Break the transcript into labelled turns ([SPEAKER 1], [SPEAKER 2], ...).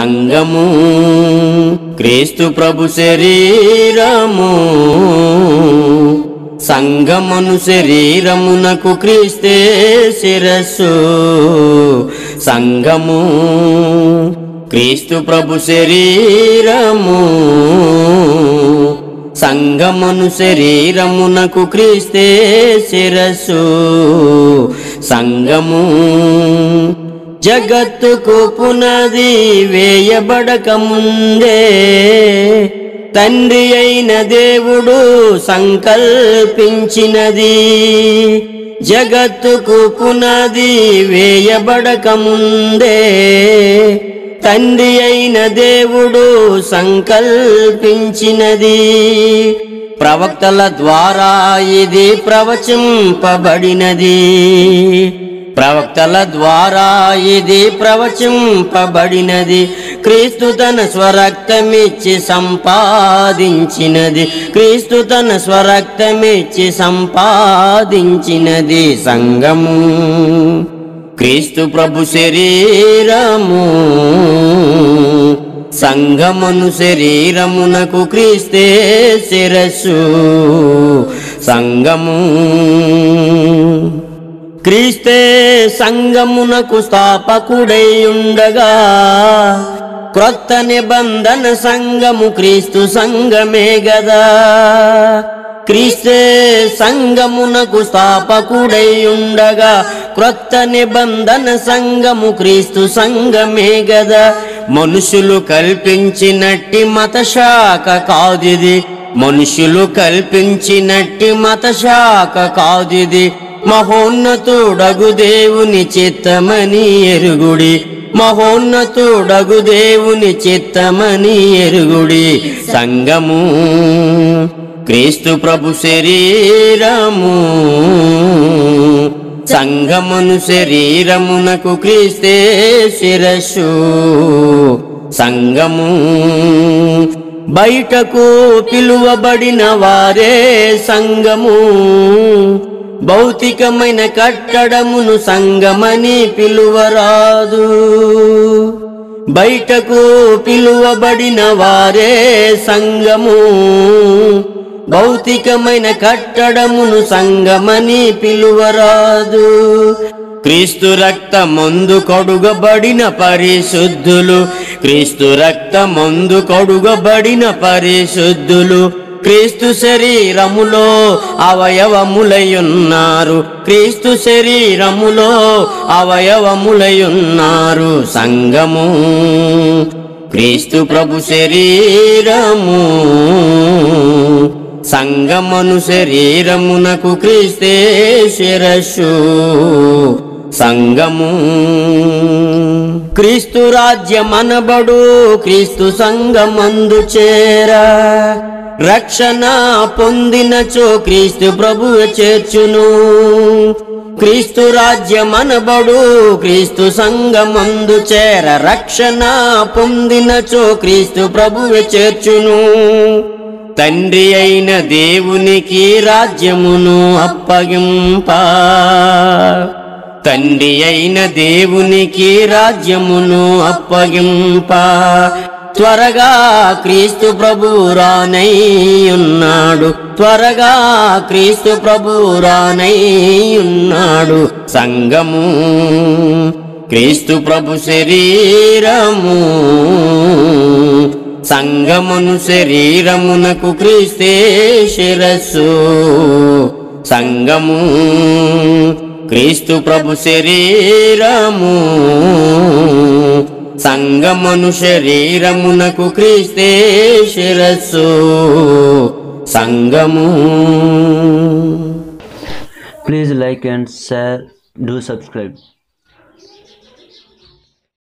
[SPEAKER 1] సంగము క్రీస్తు ప్రభు శరీరము సంగమను శరీరమునకు క్రీస్తే శిరస్సు సంగము క్రీస్తు ప్రభు శరీరము సంగమను శరీరమునకు క్రీస్తే శిరస్సు సంగము జగత్తుకు పునది వేయబడక ముందే తండ్రి అయిన దేవుడు సంకల్పించినది జగత్తుకు పునది వేయబడక ముందే తండ్రి అయిన దేవుడు సంకల్పించినది ప్రవక్తల ద్వారా ఇది ప్రవచింపబడినది ప్రవక్తల ద్వారా ఇది ప్రవచింపబడినది క్రీస్తు తన స్వరక్తమిచ్చి సంపాదించినది క్రీస్తు తన స్వరక్తమిచ్చి సంపాదించినది సంగము క్రీస్తు ప్రభు శరీరము సంగమను శరీరమునకు క్రీస్తే శిరస్సు సంగము క్రీస్తే సంగమునకు స్థాపకుడై ఉండగా క్రొత్త నిబంధన సంగము క్రీస్తు సంగమే గదా క్రీస్తే సంగమునకు స్థాపకుడై ఉండగా క్రొత్త నిబంధన సంగము క్రీస్తు సంగమే గదా మనుషులు కల్పించినట్టి మత శాఖ కాదిది మనుషులు కల్పించినట్టి మత శాఖ కాదిది మహోన్నతుడగు దేవుని చిత్తమని ఎరుగుడి మహోన్నతుడగు దేవుని చిత్తమని ఎరుగుడి సంగము క్రీస్తు ప్రభు శరీరము సంగమును శరీరమునకు క్రీస్తే శిరస్సు సంగము బయటకు పిలువబడిన వారే సంగము భౌతికమైన కట్టడమును సంగమని పిలువరాదు బయటకు పిలువబడిన వారే సంగము భౌతికమైన కట్టడమును సంగమని పిలువరాదు క్రీస్తు రక్త మందు కొడుగబడిన పరిశుద్ధులు క్రీస్తు రక్త మందు కొడుగబడిన పరిశుద్ధులు క్రీస్తు శరీరములో అవయవములయున్నారు క్రీస్తు శరీరములో అవయవములయున్నారు సంగము క్రీస్తు ప్రభు శరీరము సంగమను శరీరమునకు క్రీస్తే శిరస్సు సంగము క్రీస్తు రాజ్యమనబడు క్రీస్తు సంగమందు చేరా రక్షణ పొందినచో క్రీస్తు ప్రభువు చేర్చును క్రీస్తు రాజ్యమనబడు క్రీస్తు సంగమందు చేర రక్షణ పొందినచో క్రీస్తు ప్రభువు చేర్చును తండ్రి అయిన దేవునికి రాజ్యమును అప్పగింప తండ్రి అయిన దేవునికి రాజ్యమును అప్పగింప త్వరగా క్రీస్తు ప్రభు రానై ఉన్నాడు త్వరగా క్రీస్తు ప్రభు రానై ఉన్నాడు సంగము క్రీస్తు ప్రభు శరీరము సంగమును శరీరమునకు క్రీస్తే శిరస్సు సంగము క్రీస్తు ప్రభు శరీరము సంగమను శరీరమునకు క్రీస్తే శిరస్సు సంగము
[SPEAKER 2] Please like and share. Do subscribe.